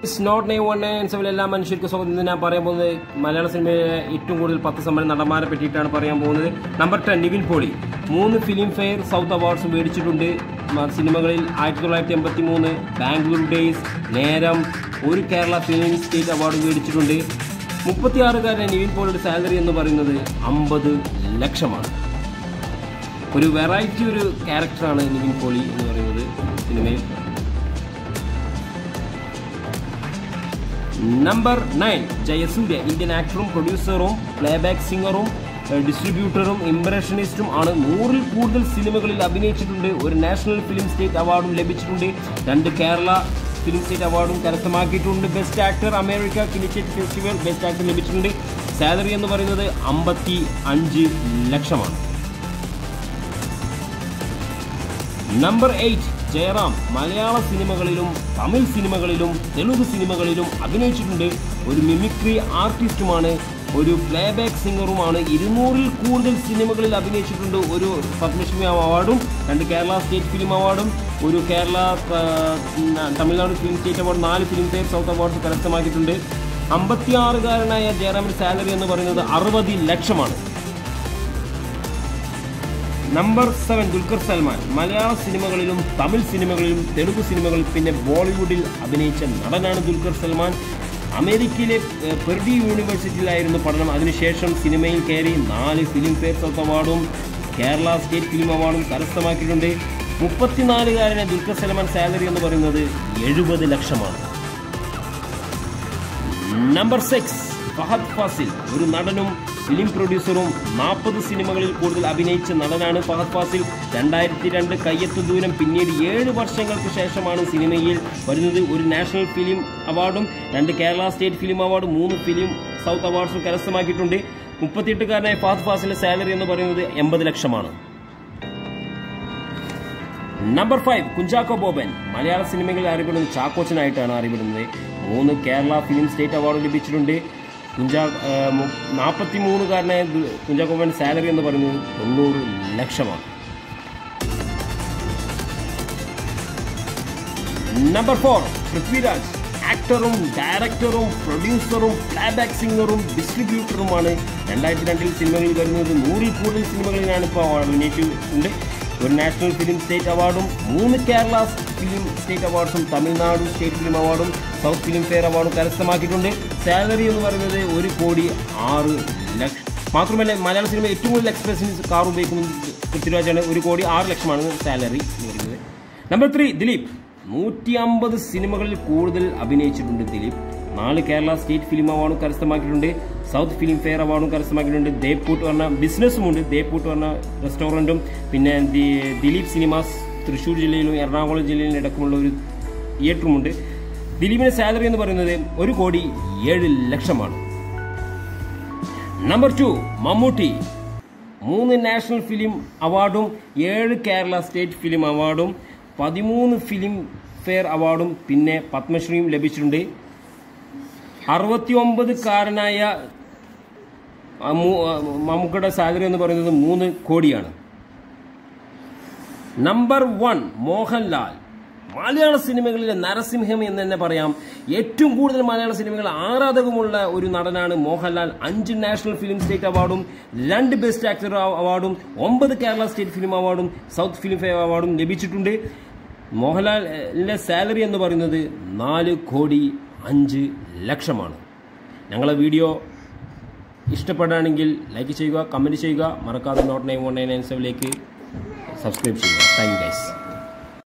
it's not നെയ് one nine seven എല്ലാ മനുഷ്യർക്കും സ്വാഗതം ഇന്ന് ഞാൻ പറയാൻ പോകുന്നത് മലയാള സിനിമയിലെ ഏറ്റവും കൂടുതൽ പത്ത് സമ്മാനം നടന്മാരെ പറ്റിയിട്ടാണ് പറയാൻ പോകുന്നത് നമ്പർ ടെൻ നിവിൻ പോളി മൂന്ന് ഫിലിം ഫെയർ സൗത്ത് അവാർഡ്സ് മേടിച്ചിട്ടുണ്ട് മ- സിനിമകളിൽ ആയിരത്തി തൊള്ളായിരത്തി എൺപത്തി മൂന്ന് ബാംഗ്ലൂർ ഡേയ്സ് നേരം ഒരു കേരള ഫിലിം സ്റ്റേറ്റ് അവാർഡ് മേടിച്ചിട്ടുണ്ട് മുപ്പത്തിയാറുകാരൻ നിവിൻ പോളിയുടെ സാലറി എന്ന് പറയുന്നത് അമ്പത് ലക്ഷമാണ് ഒരു വെറൈറ്റി ഒരു ക്യാരക്ടറാണ് നിവിൻ പോളി എന്ന് പറയുന്നത് സിനിമയിൽ നമ്പർ നയൻ ജയസൂര്യ ഇന്ത്യൻ ആക്ടറും പ്രൊഡ്യൂസറും പ്ലേബാക്ക് സിംഗറും ഡിസ്ട്രിബ്യൂട്ടറും ഇംപ്രഷനിസ്റ്റും ആണ് നൂറിൽ കൂടുതൽ സിനിമകളിൽ അഭിനയിച്ചിട്ടുണ്ട് ഒരു നാഷണൽ ഫിലിം സ്റ്റേറ്റ് അവാർഡും ലഭിച്ചിട്ടുണ്ട് രണ്ട് കേരള ഫിലിം സ്റ്റേറ്റ് അവാർഡും കരസ്ഥമാക്കിയിട്ടുണ്ട് ബെസ്റ്റ് ആക്ടർ അമേരിക്ക കിനിച്ചേറ്റ് ഫെസ്റ്റിവൽ ബെസ്റ്റ് ആക്ടർ ലഭിച്ചിട്ടുണ്ട് സാലറി എന്ന് പറയുന്നത് അമ്പത്തി അഞ്ച് ലക്ഷമാണ് നമ്പർ എയ്റ്റ് ജയറാം മലയാള സിനിമകളിലും തമിഴ് സിനിമകളിലും തെലുങ്ക് സിനിമകളിലും അഭിനയിച്ചിട്ടുണ്ട് ഒരു മിമിക്രി ആർട്ടിസ്റ്റുമാണ് ഒരു പ്ലേബാക്ക് സിംഗറുമാണ് ഇരുന്നൂറിൽ കൂടുതൽ സിനിമകളിൽ അഭിനയിച്ചിട്ടുണ്ട് ഒരു പത്മശ്രീ അവാർഡും രണ്ട് കേരള സ്റ്റേറ്റ് ഫിലിം അവാർഡും ഒരു കേരള ആ, തമിഴ്നാട് ഫിലിം സ്റ്റേറ്റ് അവാർഡ് നാല് ഫിലിം ഫെയർ സൗത്ത് അവാർഡ്സ് കരസ്ഥമാക്കിയിട്ടുണ്ട് അമ്പത്തിയാറുകാരനായ ജയറാമിന്റെ സാലറി എന്ന് പറയുന്നത് അറുപത് ലക്ഷമാണ് നമ്പർ സെവൻ ദുൽഖർ സൽമാൻ മലയാള സിനിമകളിലും തമിഴ് സിനിമകളിലും തെലുങ്ക് സിനിമകളിൽ പിന്നെ ബോളിവുഡിൽ അഭിനയിച്ച നടനാണ് ദുൽഖർ സൽമാൻ അമേരിക്കയിലെ ഏഹ്, പെർഡി യൂണിവേഴ്സിറ്റിയിലായിരുന്നു പഠനം അതിനുശേഷം സിനിമയിൽ കയറി നാല് ഫിലിം ഫെയർ സൗത്ത് അവാർഡും കേരള സ്റ്റേറ്റ് ഫിലിം അവാർഡും കരസ്ഥമാക്കിയിട്ടുണ്ട് മുപ്പത്തിനാലുകാരനെ ദുൽഖർ സൽമാൻ സാലറി എന്ന് പറയുന്നത് എഴുപത് ലക്ഷമാണ് നമ്പർ സിക്സ് ഫഹദ് ഫാസിൽ ഒരു നടനും ഫിലിം പ്രൊഡ്യൂസറും നാൽപ്പത് സിനിമകളിൽ കൂടുതൽ അഭിനയിച്ച നടനാണ് ഫഹദ് ഫാസിൽ രണ്ടായിരത്തി രണ്ട് കയ്യെത്തു ദൂരം പിന്നീട് ഏഴ് വർഷങ്ങൾക്ക് ശേഷമാണ് സിനിമയിൽ വരുന്നത് ഒരു നാഷണൽ ഫിലിം അവാർഡും രണ്ട് കേരള സ്റ്റേറ്റ് ഫിലിം അവാർഡും മൂന്ന് ഫിലിം സൗത്ത് അവാർഡ്സും കരസ്ഥമാക്കിയിട്ടുണ്ട് മുപ്പത്തിയെട്ടുകാരനായ ഫഹദ് ഫാസിലിന്റെ സാലറി എന്ന് പറയുന്നത് എൺപത് ലക്ഷമാണ് നമ്പർ ഫൈവ് കുഞ്ചാക്കോ ബോബൻ മലയാള സിനിമകളിൽ അറിയപ്പെടുന്നത് ചാക്കോച്ചനായിട്ടാണ് അറിയപ്പെടുന്നത് മൂന്ന് കേരള ഫിലിം സ്റ്റേറ്റ് അവാർഡ് ലഭിച്ചിട്ടുണ്ട് കുഞ്ചാ നാൽപ്പത്തി മൂന്നുകാരനായ കുഞ്ചാക്കോ ബോബൻ സാലറി എന്ന് പറയുന്നത് തൊണ്ണൂറ് ലക്ഷമാണ് നമ്പർ ഫോർ പൃഥ്വിരാജ് ആക്ടറും ഡയറക്ടറും പ്രൊഡ്യൂസറും പ്ലേബാക്ക് സിംഗറും ഡിസ്ട്രിബ്യൂട്ടറുമാണ് രണ്ടായിരത്തി രണ്ടിൽ സിനിമകളിൽ വരുന്നത് നൂറിൽ കൂടുതൽ സിനിമകളിലാണ് ഇപ്പോൾ അഭിനയിച്ചിട്ടുണ്ട് ഒരു നാഷണൽ ഫിലിം സ്റ്റേറ്റ് അവാർഡും മൂന്ന് കേരള ഫിലിം സ്റ്റേറ്റ് അവാർഡ്സും തമിഴ്നാട് സ്റ്റേറ്റ് ഫിലിം അവാർഡും സൗത്ത് ഫിലിം ഫെയർ അവാർഡും കരസ്ഥമാക്കിയിട്ടുണ്ട് സാലറി എന്ന് പറയുന്നത് ഒരു കോടി ആറ് ലക്ഷം മാത്രമല്ല മലയാള സിനിമ ഏറ്റവും കൂടുതൽ എക്സ്പ്രഷൻസ് കാർ ഉപയോഗിക്കുന്നത് പൃഥ്വിരാജാണ് ഒരു കോടി ആറ് ലക്ഷമാണ് സാലറി എന്ന് പറയുന്നത് നമ്പർ ത്രീ ദിലീപ് നൂറ്റി അമ്പത് സിനിമകളിൽ കൂടുതൽ അഭിനയിച്ചിട്ടുണ്ട് ദിലീപ് നാല് കേരള സ്റ്റേറ്റ് ഫിലിം അവാർഡും കരസ്ഥമാക്കിയിട്ടുണ്ട് സൗത്ത് ഫിലിം ഫെയർ അവാർഡും കരസ്ഥമാക്കിയിട്ടുണ്ട് ദേപ്പൂട്ട് പറഞ്ഞ ബിസിനസ്സുമുണ്ട് ദേപ്പൂട്ട് പറഞ്ഞ റെസ്റ്റോറൻറ്റും പിന്നെ ദി- ദിലീപ് സിനിമാസ് തൃശ്ശൂർ ജില്ലയിലും എറണാകുളം ജില്ലയിലും ഇടക്കുമുള്ള ഒരു തിയേറ്ററുമുണ്ട് ദിലീപിന്റെ സാലറി എന്ന് പറയുന്നത് ഒരു കോടി ഏഴ് ലക്ഷമാണ് നമ്പർ ടു മമ്മൂട്ടി മൂന്ന് നാഷണൽ ഫിലിം അവാർഡും ഏഴ് കേരള സ്റ്റേറ്റ് ഫിലിം അവാർഡും പതിമൂന്ന് ഫിലിം ഫെയർ അവാർഡും പിന്നെ പത്മശ്രീയും ലഭിച്ചിട്ടുണ്ട് അറുപത്തി ഒമ്പതുകാരനായ മമ്മൂക്കയുടെ സാലറി എന്ന് പറയുന്നത് മൂന്ന് കോടിയാണ് നമ്പർ വൺ മോഹൻലാൽ മലയാള സിനിമകളിലെ നരസിംഹം എന്ന് തന്നെ പറയാം ഏറ്റവും കൂടുതൽ മലയാള സിനിമകൾ ആരാധകമുള്ള ഒരു നടനാണ് മോഹൻലാൽ അഞ്ച് നാഷണൽ ഫിലിം സ്റ്റേറ്റ് അവാർഡും രണ്ട് ബെസ്റ്റ് ആക്ടർ അവാർഡും ഒമ്പത് കേരള സ്റ്റേറ്റ് ഫിലിം അവാർഡും സൗത്ത് ഫിലിം ഫെയർ അവാർഡും ലഭിച്ചിട്ടുണ്ട് മോഹൻലാലിന്റെ സാലറി എന്ന് പറയുന്നത് നാല് കോടി അഞ്ച് ലക്ഷമാണ് ഞങ്ങളെ വീഡിയോ ഇഷ്ടപ്പെടുകയാണെങ്കിൽ ലൈക്ക് ചെയ്യുക കമൻറ്റ് ചെയ്യുക മറക്കാതെ note nine one nine nine സെവനിലേക്ക് സബ്സ്ക്രൈബ് ചെയ്യുക താങ്ക് യു ഗൈസ്